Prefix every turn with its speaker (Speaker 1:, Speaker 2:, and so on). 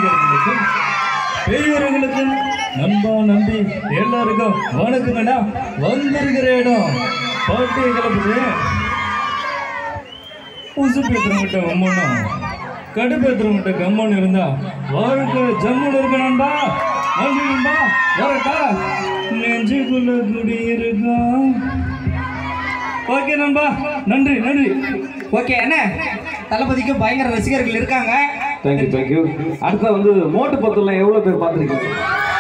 Speaker 1: ரசிகர்களுக்கும் பெரியவர்களுக்கும் நண்பா நம்பி எல்லாருக்கும் வணக்கங்கண்ணா வந்திருக்கிற இடம் பாட்டியை கிளப்புது உசு பேத்துறவங்கிட்ட ஒம்மனும் கடுப்பேத்துறவங்கிட்ட கம்மன் இருந்தா வாழ்க்கை ஜம்முன்னு இருக்கணும்பா நன்றி நண்பா வரட்டா நெஞ்சுக்குள்ள குடி இருக்கும் ஓகே நண்பா நன்றி நன்றி
Speaker 2: ஓகே என்ன தளபதிக்கு பயங்கர ரசிகர்கள் இருக்காங்க
Speaker 3: தேங்க்யூ தேங்க்யூ அடுத்த வந்து மோட்டு பத்தெல்லாம் எவ்வளோ பேர் பார்த்துருக்கீங்க